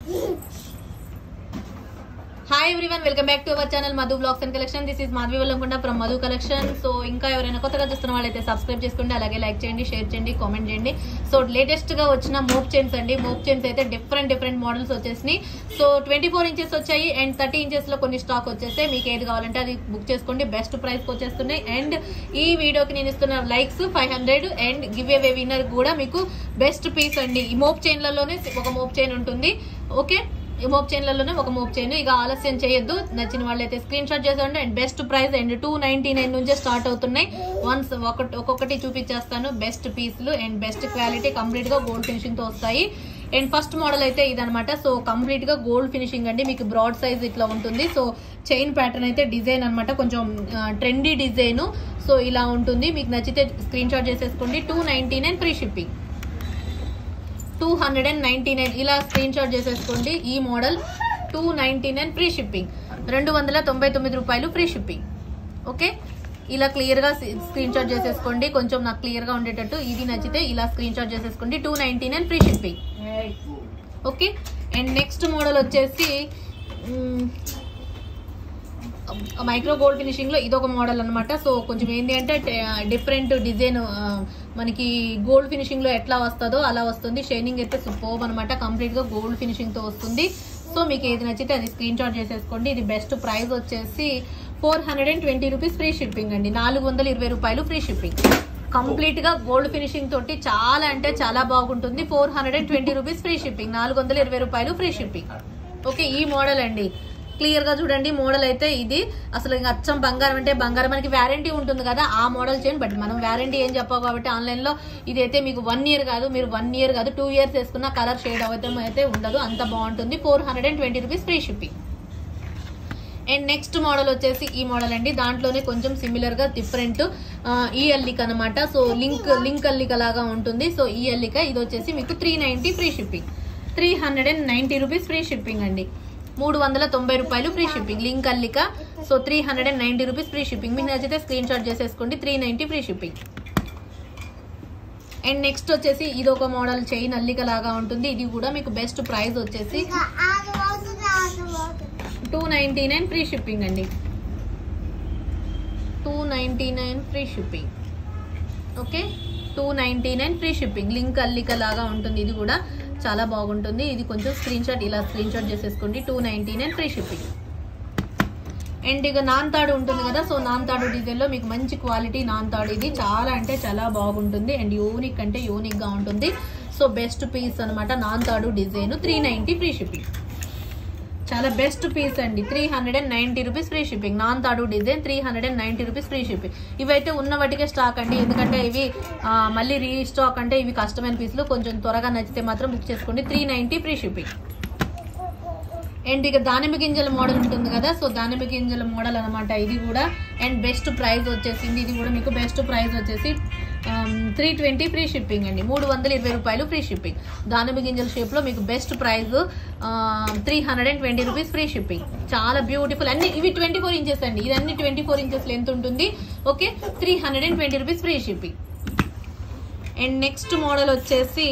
hi everyone welcome back to our channel Madhu blogs and collection this is Madhavi Vallamkonda from Madhu collection so ఇంకా ఎవరైనా కొత్తగా చూస్తున్న వాళ్ళైతే సబ్స్క్రైబ్ చేసుకోండి అలాగే లైక్ చేయండి షేర్ చేయండి కామెంట్ చేయండి సో లేటెస్ట్ గా వచ్చిన మోప్ చైన్స్ అండి మోప్ చైన్స్ అయితే డిఫరెంట్ డిఫరెంట్ మోడల్స్ వచ్చేసినాయి సో ట్వంటీ ఫోర్ ఇంచెస్ వచ్చాయి అండ్ థర్టీ ఇంచెస్ లో కొన్ని స్టాక్ వచ్చేసాయి మీకు ఏది కావాలంటే అది బుక్ చేసుకోండి బెస్ట్ ప్రైస్ కి వచ్చేస్తున్నాయి అండ్ ఈ వీడియోకి నేను ఇస్తున్న likes five hundred and give away winner కూడా మీకు బెస్ట్ పీస్ అండి ఈ మోప్ చైన్లలోనే ఒక మోప్ చైన్ ఉంటుంది ఓకే ఈ మోప్ చైన్లలోనే ఒక మోప్ చైన్ ఇక ఆలస్యం చేయొద్దు నచ్చిన వాళ్ళైతే స్క్రీన్ షాట్ చేసేయండి and best price and two ninety nine నుంచే స్టార్ట్ అవుతున్నాయి వన్స్ ఒకటి ఒక్కొక్కటి చూపించేస్తాను బెస్ట్ పీస్లు అండ్ బెస్ట్ క్వాలిటీ కంప్లీట్ గా గోల్డ్ ఫినిషింగ్ తో వస్తాయి అండ్ ఫస్ట్ మోడల్ అయితే ఇదనమాట సో కంప్లీట్ గా గోల్డ్ ఫినిషింగ్ అండి మీకు బ్రాడ్ సైజ్ ఇట్లా ఉంటుంది సో చైన్ ప్యాటర్న్ అయితే డిజైన్ అనమాట కొంచెం ట్రెండీ డిజైన్ సో ఇలా ఉంటుంది మీకు నచ్చితే స్క్రీన్ షాట్ చేసేసుకోండి two ninety nine free shipping two hundred and ninety nine ఇలా స్క్రీన్ షాట్ చేసేసుకోండి ఈ model two ninety nine free shipping రెండు వందల తొంభై తొమ్మిది రూపాయలు ఫ్రీ షిప్పింగ్ ఓకే ఇలా క్లియర్ గా స్క్రీన్ షాట్ చేసేసుకోండి కొంచెం నాకు క్లియర్ గా ఉండేటట్టు ఇది నచ్చితే ఇలా స్క్రీన్ షాట్ చేసేసుకోండి two ninety nine free shipping okay and next model వచ్చేసి మైక్రో గోల్డ్ ఫినిషింగ్ లో ఇదొక మోడల్ అనమాట సో కొంచెం ఏంటి అంటే డిఫరెంట్ డిజైన్ మనకి గోల్డ్ ఫినిషింగ్ లో ఎట్లా వస్తుందో అలా వస్తుంది షైనింగ్ అయితే సూపర్ అనమాట కంప్లీట్ గా గోల్డ్ ఫినిషింగ్ తో వస్తుంది సో మీకు ఏది నచ్చితే అది స్క్రీన్ షాట్ చేసేసుకోండి ఇది బెస్ట్ ప్రైస్ వచ్చేసి four hundred and twenty rupees free shipping అండి నాలుగు వందల ఇరవై రూపాయలు ఫ్రీ షిప్పింగ్ కంప్లీట్ గా గోల్డ్ ఫినిషింగ్ తోటి చాలా అంటే చాలా బాగుంటుంది four hundred and twenty rupees free shipping నాలుగు వందల ఇరవై రూపాయలు ఫ్రీ షిప్పింగ్ ఓకే ఈ మోడల్ అండి క్లియర్ గా చూడండి మోడల్ అయితే ఇది అసలు ఇంకా అచ్చం బంగారం అంటే బంగారం మనకి వ్యారంటీ ఉంటుంది కదా ఆ మోడల్ చేయండి బట్ మనం వ్యారంటీ ఏం చెప్పావు కాబట్టి ఆన్లైన్ లో ఇదైతే మీకు వన్ ఇయర్ కాదు మీరు వన్ ఇయర్ కాదు టూ ఇయర్స్ వేసుకున్న కలర్ షేడ్ అవతం అయితే ఉండదు అంత బాగుంటుంది four hundred and twenty rupees free shipping and next model వచ్చేసి ఈ మోడల్ అండి దాంట్లోనే కొంచెం సిమిలర్ గా డిఫరెంట్ ఈ అల్లిక అనమాట సో లింక్ లింక్ అల్లిక లాగా ఉంటుంది సో ఈ అల్లిక ఇది వచ్చేసి మీకు three ninety free shipping three hundred and ninety rupees free shipping అండి మూడు వందల తొంభై రూపాయలు ఫ్రీ షిప్పింగ్ లింక్ అల్లిక so three hundred and ninety rupees free shipping మీకు నచ్చితే స్క్రీన్ షాట్ చేసేసుకోండి three ninety free shipping and next వచ్చేసి ఇది ఒక మోడల్ చైన్ అల్లిక లాగా ఉంటుంది ఇది కూడా మీకు బెస్ట్ ప్రైస్ వచ్చేసి two ninety nine free shipping అండి two ninety nine free shipping okay two ninety nine free shipping link అల్లిక లాగా ఉంటుంది ఇది కూడా చాలా బాగుంటుంది ఇది కొంచెం స్క్రీన్ షాట్ ఇలా స్క్రీన్ షాట్ చేసేసుకోండి two ninety nine free shipping and ఇక నాన్ తాడు ఉంటుంది కదా సో నాన్ తాడు డిజైన్ లో మీకు మంచి క్వాలిటీ నాన్ తాడు ఇది చాలా అంటే చాలా బాగుంటుంది అండ్ యూనిక్ అంటే యూనిక్ గా ఉంటుంది సో బెస్ట్ పీస్ అనమాట నాన్ తాడు design three ninety free shipping చాలా బెస్ట్ పీస్ అండి three hundred and ninety rupees free shipping నాన్ తాడు design three hundred and ninety rupees free shipping ఇవైతే ఉన్న వాటికే స్టాక్ అండి ఎందుకంటే ఇవి ఆ, మళ్ళీ రీస్టాక్ అంటే ఇవి కష్టమైన పీసులు కొంచెం త్వరగా నచ్చితే మాత్రం బుక్ చేసుకోండి three ninety free shipping and ఇక దానిమ్మ గింజల మోడల్ ఉంటుంది కదా సో దానిమ్మ గింజల మోడల్ అనమాట ఇది కూడా అండ్ బెస్ట్ ప్రైస్ వచ్చేసింది ఇది కూడా మీకు బెస్ట్ ప్రైస్ వచ్చేసి త్రీ ట్వంటీ ఫ్రీ షిప్పింగ్ అండి మూడు వందల ఇరవై రూపాయలు ఫ్రీ షిప్పింగ్ దానిమ్మ గింజల షేప్ లో మీకు best price three hundred and twenty rupees free shipping చాలా బ్యూటిఫుల్ అన్ని ఇవి ట్వంటీ ఫోర్ ఇంచెస్ అండి ఇది అన్ని ట్వంటీ ఫోర్ ఇంచెస్ లెంత్ ఉంటుంది okay three hundred and twenty rupees free shipping and next model వచ్చేసి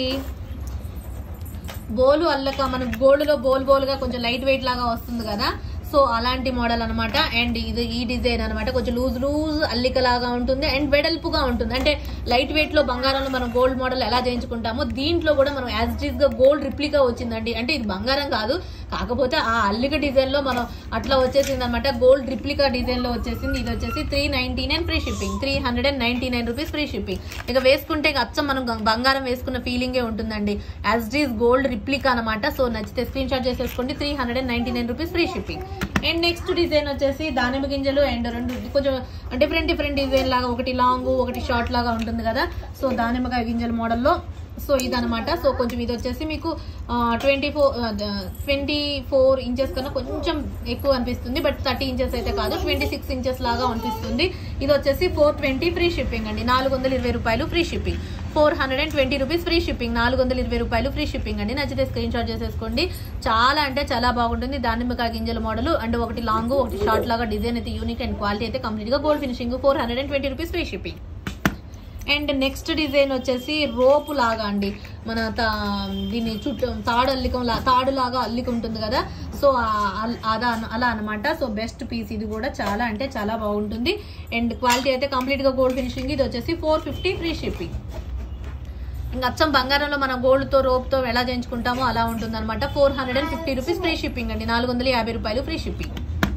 బోలు అల్లక మనకు గోల్డ్ లో బోల్ బోల్ గా కొంచెం లైట్ వెయిట్ లాగా వస్తుంది కదా సో అలాంటి మోడల్ అనమాట అండ్ ఇది ఈ డిజైన్ అనమాట కొంచెం లూజ్ లూజ్ అల్లిక లాగా ఉంటుంది అండ్ వెడల్పుగా ఉంటుంది అంటే లైట్ వెయిట్ లో బంగారంలో మనం గోల్డ్ మోడల్ ఎలా చేయించుకుంటామో దీంట్లో కూడా మనం యాజ్ ఇట్ గా గోల్డ్ రిప్లికా వచ్చిందండి అంటే ఇది బంగారం కాదు కాకపోతే ఆ అల్లిక డిజైన్ లో మనం అట్లా వచ్చేసింది అనమాట గోల్డ్ రిప్లికా డిజైన్ లో వచ్చేసింది ఇది వచ్చేసి three ninety nine free shipping three hundred and ninety nine rupees free shipping ఇక వేసుకుంటే ఇక అచ్చం మనం గ- బంగారం వేసుకున్న ఫీలింగే ఉంటుందండి as it is gold replica అనమాట సో నచ్చితే స్క్రీన్ షాట్ చేసేసుకోండి three hundred and ninety nine rupees free shipping and next design వచ్చేసి దానిమ్మ గింజలు అండ్ రెండు కొంచెం డిఫరెంట్ డిఫరెంట్ డిజైన్ లాగా ఒకటి లాంగ్ ఒకటి షార్ట్ లాగా ఉంటుంది కదా సో దానిమ్మకాయ గింజల మోడల్లో సో ఇదనమాట సో కొంచెం ఇది వచ్చేసి మీకు twenty four twenty four inches కన్నా కొంచెం ఎక్కువ అనిపిస్తుంది బట్ థర్టీ ఇంచెస్ అయితే కాదు ట్వంటీ సిక్స్ ఇంచెస్ లాగా అనిపిస్తుంది ఇది వచ్చేసి ఫోర్ ట్వంటీ ఫ్రీ షిప్పింగ్ అండి నాలుగు వందల ఇరవై రూపాయలు free shipping four hundred and twenty rupees free shipping నాలుగు వందల ఇరవై రూపాయలు ఫ్రీ షిప్పింగ్ అండి నచ్చితే స్క్రీన్ షాట్ చేసేసుకోండి చాలా అంటే చాలా బాగుంటుంది దానిమ్మకాయ గింజల మోడల్ అండ్ ఒకటి లాంగ్ ఒకటి షార్ట్ లాగా డిజైన్ అయితే యూనిక్ అండ్ క్వాలిటీ అయితే కంప్లీట్ గా gold finishing four hundred and twenty rupees free shipping and next design వచ్చేసి రోపు లాగా అండి మన తా- దీన్ని చుట్టూ తాడు అల్లికం లా తాడు లాగా అల్లిక ఉంటుంది కదా సో ఆ- అల్- అదా అన- అలా అనమాట సో బెస్ట్ పీస్ ఇది కూడా చాలా అంటే చాలా బాగుంటుంది అండ్ క్వాలిటీ అయితే కంప్లీట్ గా గోల్డ్ ఫినిషింగ్ ఇది వచ్చేసి ఫోర్ ఫిఫ్టీ ఫ్రీ షిప్పింగ్ ఇంకా అచ్చం బంగారంలో మనం గోల్డ్ తో రోప్ తో ఎలా చేయించుకుంటామో అలా ఉంటుంది అనమాట four hundred and fifty rupees free shipping అండి నాలుగు వందల యాభై రూపాయలు ఫ్రీ షిప్పింగ్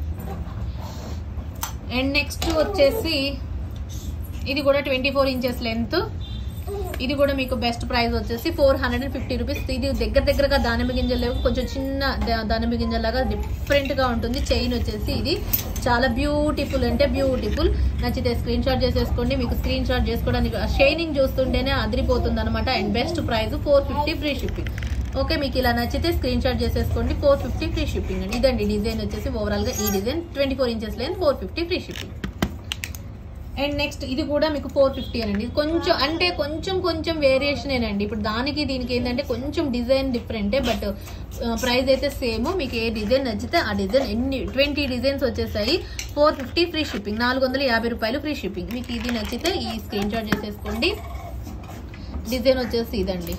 అండ్ నెక్స్ట్ వచ్చేసి ఇది కూడా ట్వంటీ ఫోర్ ఇంచెస్ లెంత్ ఇది కూడా మీకు బెస్ట్ ప్రైస్ వచ్చేసి four hundred and fifty rupees ఇది దగ్గర దగ్గరగా దానిమ్మ గింజలు లేవు కొంచెం చిన్న దా- దానిమ్మ గింజలాగా డిఫరెంట్ గా ఉంటుంది చైన్ వచ్చేసి ఇది చాలా బ్యూటిఫుల్ అంటే బ్యూటిఫుల్ నచ్చితే స్క్రీన్ షాట్ చేసేసుకోండి మీకు స్క్రీన్ షాట్ చేసుకోవడానికి షైనింగ్ చూస్తుంటేనే అదిరిపోతుంది అనమాట and best price four fifty free shipping okay మీకు ఇలా నచ్చితే స్క్రీన్ షాట్ చేసేసుకోండి ఫోర్ ఫిఫ్టీ ఫ్రీ షిప్పింగ్ అండి ఇదండి డిజైన్ వచ్చేసి ఓవరాల్ గా ఈ డిజైన్ ట్వంటీ ఫోర్ ఇంచెస్ లేని four fifty free shipping and next ఇది కూడా మీకు ఫోర్ ఫిఫ్టీ అండి ఇది కొంచెం అంటే కొంచెం కొంచెం వేరియేషన్ అండి ఇప్పుడు దానికి దీనికి ఏంటంటే కొంచెం డిజైన్ డిఫరెంటే బట్ ప్రైస్ అయితే సేమ్ మీకు ఏ డిజైన్ నచ్చితే ఆ డిజైన్ ఎన్ని ట్వంటీ డిజైన్స్ వచ్చేసాయి ఫోర్ ఫిఫ్టీ ఫ్రీ షిప్పింగ్ నాలుగు వందల యాభై రూపాయలు ఫ్రీ షిప్పింగ్ మీకు ఇది నచ్చితే ఈ స్క్రీన్ షాట్ చేసేసుకోండి డిజైన్ వచ్చేసి ఇదండి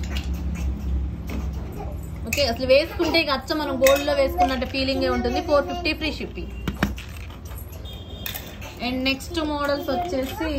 ఓకే అసలు వేసుకుంటే ఇక అచ్చ మనం గోల్డ్ లో వేసుకున్నట్టు ఫీలింగ్ ఉంటుంది four fifty free shipping and next models వచ్చేసి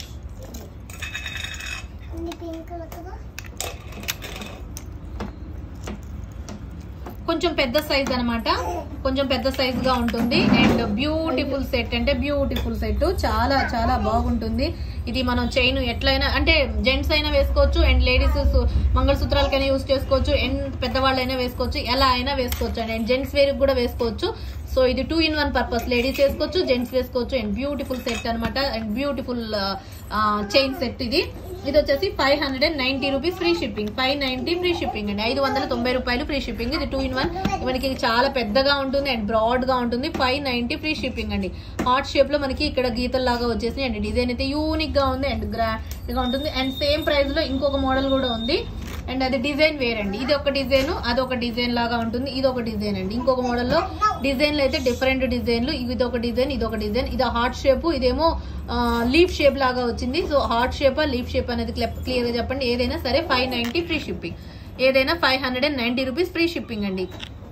కొంచెం పెద్ద సైజ్ అన్నమాట కొంచెం పెద్ద సైజ్ గా ఉంటుంది అండ్ బ్యూటిఫుల్ సెట్ అంటే బ్యూటిఫుల్ సెట్ చాలా చాలా బాగుంటుంది ఇది మనం చైన్ ఎట్లయినా అంటే జెంట్స్ అయినా వేసుకోవచ్చు అండ్ లేడీస్ మంగళసూత్రాలకైనా యూస్ చేసుకోవచ్చు అండ్ పెద్దవాళ్ళైనా వేసుకోవచ్చు ఎలా అయినా వేసుకోవచ్చు అండ్ జెంట్స్ వేర్ కూడా వేసుకోవచ్చు సో ఇది two in one purpose ladies వేసుకోవచ్చు జెంట్స్ వేసుకోవచ్చు అండ్ బ్యూటిఫుల్ సెట్ అన్నమాట అండ్ బ్యూటిఫుల్ చైన్ సెట్ ఇది ఇది వచ్చేసి five hundred and ninety rupees free shipping five ninety free shipping అండి ఐదు వందల తొంభై రూపాయలు ఫ్రీ షిప్పింగ్ ఇది టూ ఇన్ వన్ మనకి చాలా పెద్దగా ఉంటుంది అండ్ బ్రాడ్ గా ఉంటుంది ఫైవ్ నైన్టీ ఫ్రీ షిప్పింగ్ అండి హార్ట్ షేప్ లో మనకి ఇక్కడ గీతల్లాగా వచ్చేసి అండ్ డిజైన్ అయితే యూనిక్ గా ఉంది అండ్ గ్రాండ్ గా ఉంటుంది అండ్ సేమ్ ప్రైస్ లో ఇంకొక మోడల్ కూడా ఉంది అండ్ అది డిజైన్ వేరండి ఇది ఒక డిజైన్ అదొక డిజైన్ లాగా ఉంటుంది ఇది ఒక డిజైన్ అండి ఇంకొక మోడల్లో డిజైన్లు అయితే డిఫరెంట్ డిజైన్లు ఇది ఒక డిజైన్ ఇది ఒక డిజైన్ ఇది హార్ట్ షేప్ ఇదేమో లీఫ్ షేప్ లాగా వచ్చింది సో హార్ట్ షేప్ లీఫ్ షేప్ అనేది క్లియర్ గా చెప్పండి ఏదైనా సరే ఫైవ్ నైన్టీ ఫ్రీ షిప్పింగ్ ఏదైనా five hundred and ninety rupees free shipping అండి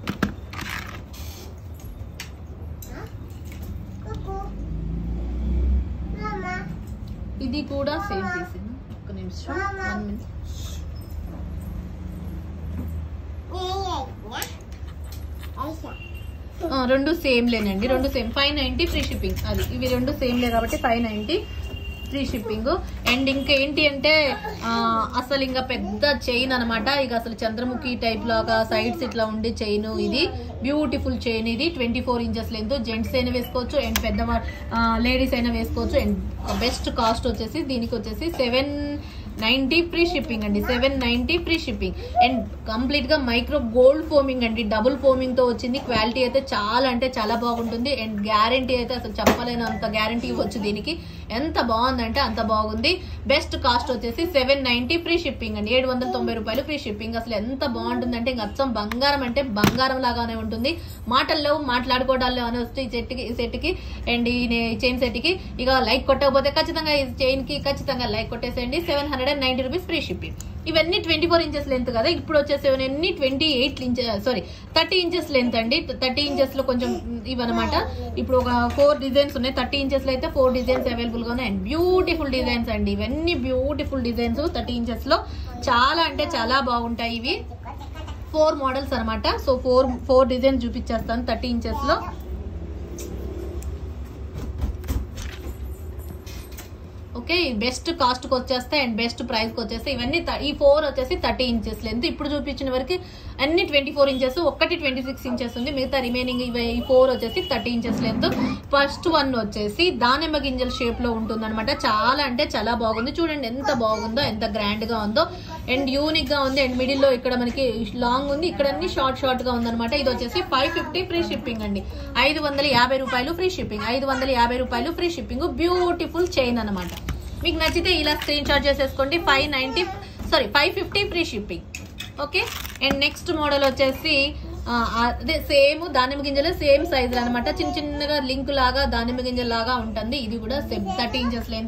ఇది కూడా సేమ్ పీస్ ఒక నిమిషం వన్ మినిట్ ఆ, రెండు సేమ్ లేనండి రెండు same five ninety free shipping అది ఇవి రెండు సేమ్ లే కాబట్టి five ninety free shipping and ఇంకేంటి అంటే ఆ, అసలు ఇంకా పెద్ద చైన్ అన్నమాట ఇక అసలు చంద్రముఖి టైప్ లాగా సైడ్స్ ఇట్లా ఉండే చైన్ ఇది బ్యూటిఫుల్ చైన్ ఇది twenty four inches length gents అయినా వేసుకోవచ్చు అండ్ పెద్ద లేడీస్ అయినా వేసుకోవచ్చు అండ్ బెస్ట్ కాస్ట్ వచ్చేసి దీనికి వచ్చేసి సెవెన్ నైన్టీ ఫ్రీ షిప్పింగ్ అండి seven ninety free shipping and complete గా మైక్రో గోల్డ్ ఫోమింగ్ అండి డబుల్ ఫోమింగ్ తో వచ్చింది క్వాలిటీ అయితే చాలా అంటే చాలా బాగుంటుంది అండ్ గ్యారంటీ అయితే అసలు చెప్పలేను అంత గ్యారంటీ ఇవ్వచ్చు దీనికి ఎంత బాగుందంటే అంత బాగుంది బెస్ట్ కాస్ట్ వచ్చేసి సెవెన్ నైన్టీ ఫ్రీ షిప్పింగ్ అండి ఏడు వందల తొంభై రూపాయలు ఫ్రీ షిప్పింగ్ అసలు ఎంత బాగుంటుందంటే ఇంకా అచ్చం బంగారం అంటే బంగారం లాగానే ఉంటుంది మాటల్లో మాట్లాడుకోవడాల్లో అని వస్తే ఈ సెట్కి ఈ సెట్కి అండ్ ఈ చైన్ సెట్కి ఇక లైక్ కొట్టకపోతే ఖచ్చితంగా ఈ చైన్ కి ఖచ్చితంగా లైక్ కొట్టేసేయండి seven hundred and ninety rupees free shipping ఇవన్నీ ట్వంటీ ఫోర్ ఇంచెస్ లెంత్ కదా ఇప్పుడు వచ్చేసి ఇవన్నీ twenty eight inch sorry thirty inches length అండి థర్టీ ఇంచెస్ లో కొంచెం ఇవన్నమాట ఇప్పుడు ఒక ఫోర్ డిజైన్స్ ఉన్నాయి థర్టీ ఇంచెస్ లో అయితే ఫోర్ డిజైన్స్ అవైలబుల్ గా ఉన్నాయి అండ్ బ్యూటిఫుల్ డిజైన్స్ అండి ఇవన్నీ బ్యూటిఫుల్ డిజైన్స్ థర్టీ ఇంచెస్ లో చాలా అంటే చాలా బాగుంటాయి ఇవి ఫోర్ మోడల్స్ అన్నమాట సో ఫోర్ ఫోర్ డిజైన్స్ చూపించేస్తాను థర్టీ ఇంచెస్ లో ఓకే బెస్ట్ కాస్ట్ కి వచ్చేస్తాయి అండ్ బెస్ట్ ప్రైస్ కి వచ్చేస్తాయి ఇవన్నీ త- ఈ ఫోర్ వచ్చేసి థర్టీ ఇంచెస్ లెంత్ ఇప్పుడు చూపించిన వరకు అన్ని ట్వంటీ ఫోర్ ఇంచెస్ ఒక్కటి ట్వంటీ సిక్స్ ఇంచెస్ ఉంది మిగతా రిమైనింగ్ ఇవి ఈ ఫోర్ వచ్చేసి thirty inches length first one వచ్చేసి దానిమ్మ గింజల షేప్ లో ఉంటుంది అనమాట చాలా అంటే చాలా బాగుంది చూడండి ఎంత బాగుందో ఎంత గ్రాండ్ గా ఉందో అండ్ యూనిక్ గా ఉంది అండ్ మిడిల్ లో ఇక్కడ మనకి లాంగ్ ఉంది ఇక్కడ అన్ని షార్ట్ షార్ట్ గా ఉందన్నమాట ఇది వచ్చేసి ఫైవ్ ఫిఫ్టీ ఫ్రీ షిప్పింగ్ అండి ఐదు వందల యాభై రూపాయలు ఫ్రీ షిప్పింగ్ ఐదు వందల యాభై రూపాయలు ఫ్రీ షిప్పింగ్ బ్యూటిఫుల్ చైన్ అన్నమాట మీకు నచ్చితే ఇలా స్క్రీన్ షాట్ చేసేసుకోండి five ninety sorry five fifty free shipping okay and next model వచ్చేసి ఆ, అదే సేమ్ దానిమ్మ గింజలు సేమ్ సైజులు అనమాట చిన్న చిన్నగా లింక్ లాగా దానిమ్మ గింజల లాగా ఉంటుంది ఇది కూడా థర్టీ ఇంచెస్ లెంత్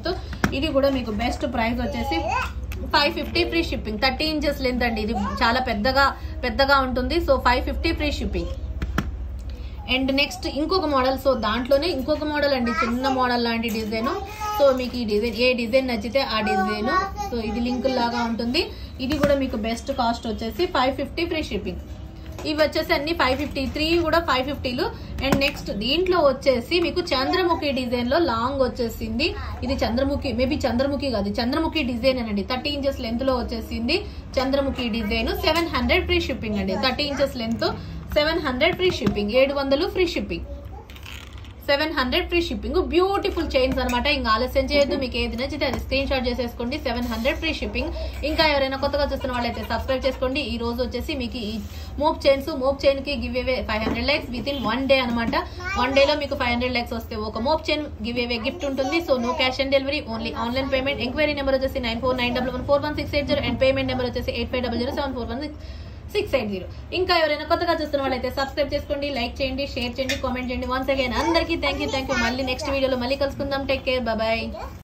ఇది కూడా మీకు బెస్ట్ ప్రైస్ వచ్చేసి five fifty free shipping thirty inches length అండి ఇది చాలా పెద్దగా పెద్దగా ఉంటుంది so five fifty free shipping and next ఇంకొక మోడల్ సో దాంట్లోనే ఇంకొక మోడల్ అండి చిన్న మోడల్ లాంటి డిజైన్ సో మీకు ఈ డిజైన్ ఏ డిజైన్ నచ్చితే ఆ డిజైన్ సో ఇది లింక్ లాగా ఉంటుంది ఇది కూడా మీకు బెస్ట్ కాస్ట్ వచ్చేసి ఫైవ్ ఫిఫ్టీ ఫ్రీ షిప్పింగ్ ఇవి వచ్చేసి అన్ని ఫైవ్ ఫిఫ్టీ త్రీ కూడా ఫైవ్ ఫిఫ్టీలు అండ్ నెక్స్ట్ దీంట్లో వచ్చేసి మీకు చంద్రముఖి డిజైన్ లో లాంగ్ వచ్చేసింది ఇది చంద్రముఖి మేబీ చంద్రముఖి కాదు చంద్రముఖి డిజైన్ అండి థర్టీ ఇంచెస్ లెంత్ లో వచ్చేసింది Chandramukhi design seven hundred free shipping అండి thirty inches length seven hundred free shipping ఏడు వందలు free shipping seven hundred free shipping beautiful chains అనమాట ఇంకా ఆలస్యం చేయొద్దు మీకు ఏది నచ్చితే అది స్క్రీన్ షాట్ చేసేసుకోండి సెవెన్ హండ్రెడ్ ఫ్రీ షిప్పింగ్ ఇంకా ఎవరైనా కొత్తగా చూస్తున్న వాళ్ళైతే సబ్స్క్రైబ్ చేసుకోండి ఈ రోజు వచ్చేసి మీకు ఈ మోప్ చైన్స్ మోప్ చైన్ కి give away five hundred likes within one day అనమాట వన్ డే లో మీకు ఫైవ్ హండ్రెడ్ లైక్స్ వస్తే ఒక mop chain give away gift ఉంటుంది so no cash on delivery only online payment enquiry number వచ్చేసి nine four nine double one four one six eight zero and payment number వచ్చేసి eight five double zero seven four one six eight zero ఇంకా ఎవరైనా కొత్తగా చూస్తున్న వాళ్ళైతే subscribe చేసుకోండి like చేయండి share చేయండి కామెంట్ చేయండి వన్స్ అగైన్ అందరికీ థ్యాంక్ యూ థ్యాంక్ యూ మళ్ళీ నెక్స్ట్ వీడియోలో మళ్ళీ కలుసుకుందాం టేక్ కేర్ బాయ్